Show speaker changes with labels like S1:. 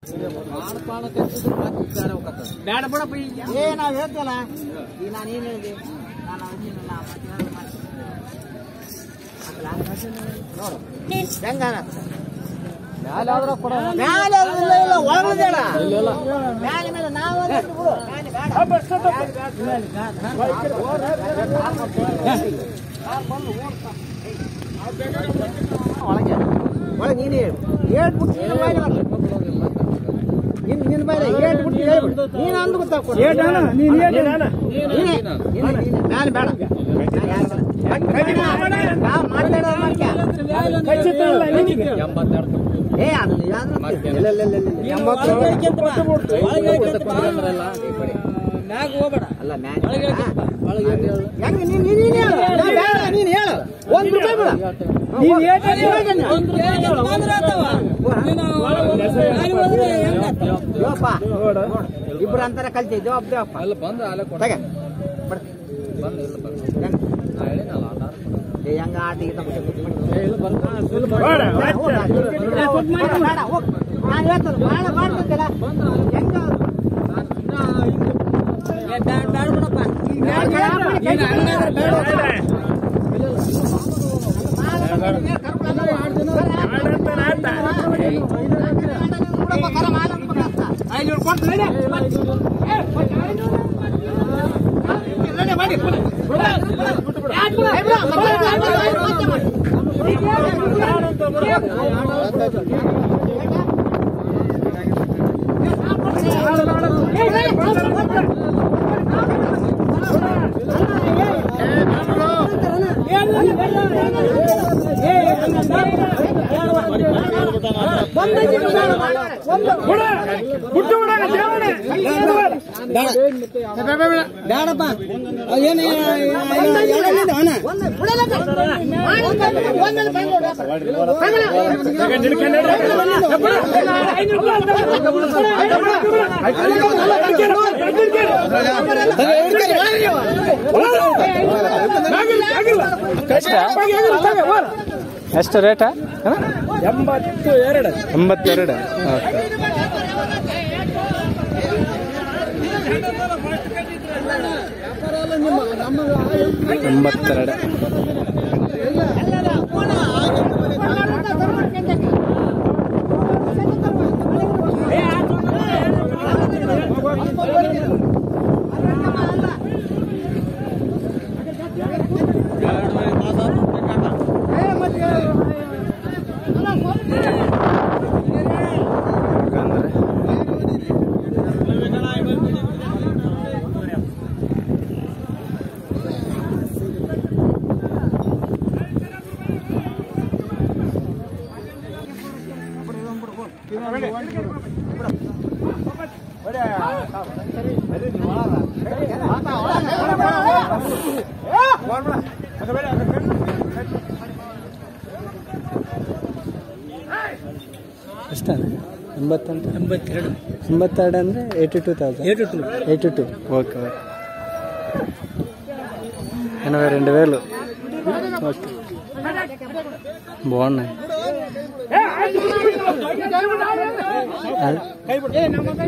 S1: ಬೇಡ ಬಿಡಪ್ಪ
S2: ಏ ನಾವ್ ಹೇಳ್ತಲ್ಲ ಈಗ ನಾನು ಏನ್ ಹೇಳಿದೆ ನಾನು ಅವತ್ತಿನಲ್ಲ ನೋಡು ಹೆಂಗ ಮ್ಯಾಲೆ ಇಲ್ಲ ಇಲ್ಲ ಒಳಗದೇಡ ಮ್ಯಾಲೆ ಮೇಲೆ ನಾವು ಬಿಡು ಮ್ಯಾಲೆ ಒಳಗೆ ಒಳಗೆ ನೀನು ಹೇಳು ಹೇಳ್ಬಿಟ್ಟು ನಿನ್ನ ಬಾಯಿಗೆ ಬರ್ಲಿ. ನಿನ್ ನಿನ್ನ ಬಾಯಿಗೆ ಹೇಳ್ಬಿಟ್ಟು ಹೇಳ್ಬಿಡು ನೀನು ಅಂದು ಗೊತ್ತಾಗ್ಕೊಡು ನೀನೇ ನೀನೇ ಮ್ಯಾಲೆ ಬೇಡ ನಾವು ಮಾತಾಡೋದು ಮಾಡ್ಕ್ಯ. ಏ ಅದು ನಿಜ ಅಂದ್ರೆ ಇಲ್ಲ, ಇಲ್ಲ, ಇಲ್ಲ, ಇಲ್ಲ, ಇಲ್ಲ.
S1: ಮ್ಯಾಗ ಹೋಗ್ಬೇಡ
S2: ಅಲ್ಲ ಮ್ಯಾಲೆ ಹೆಂಗ್ ನೀನ್ ನೀನ್ ನೀನ್ ಹೇಳು ನಾ ಬೇಡ, ನೀನ್ ಹೇಳು ಒಂದ್ ರೂಪಾಯಿ ಬಿಡ ನೀನ್ ದೇವಪ್ಪ ಇಬ್ರು ಅಂತಾರ ಕಲ್ತಿ ದೇವಪ್ಪ ದೇವಪ್ಪ
S1: ಅಲ್ಲಿ ಬಂದು ಅಲ್ಲೇ ಕೊಡ
S2: ತಗ ಬಿಡ
S1: ಬಂದು ಇಲ್ಲ ಬಂದು
S2: ಹೆಂಗ್
S1: ನಾ ಹೇಳಿನಲ್ಲ ಆಟ
S2: ಏ ಹೆಂಗ ಆಟ ಗೀಟ ಮುಗ್ಸಿ ಕೂತ್ಬಿಡು.
S1: ಇಲ್ಲ ಬಂದು
S2: ಬೇಡ, ಹೋಗ್ ಆಚೆ. ಬೇಡ, ಬೇಡ, ಹೋಗ್. ನಾನ್ ಹೇಳ್ತೇನೆ, ಬೇಡ, ಮಾಡ್ಬೇಕಲ್ಲ. ಹೆಂಗ?
S1: ಬೇಡ ಬಿಡಪ್ಪ
S2: ಬೇಡ, ಬೇಡ, ಬೇಡ, ಬೇಡ.
S1: ಬೇಡಪ್ಪ ಏನು
S3: ಎಷ್ಟು ರೇಟ
S1: ಎಂಬತ್ತು ಎರಡು
S3: ಎಂಬತ್ತೆರಡು ಓಕೆ ಎಂಬತ್ತೆರಡು ಅಂದ್ರೆ ಎಷ್ಟ ಎಂಬತ್ತಂತ
S1: ಎಂಬತ್ತೆರಡು
S3: ಎಂಬತ್ತೆರಡು ಅಂದರೆ eighty two thousand
S1: eight two
S3: eighty two okay okay ఎనభై రెండు వేలు ఓకే బాగున్నాయి అది-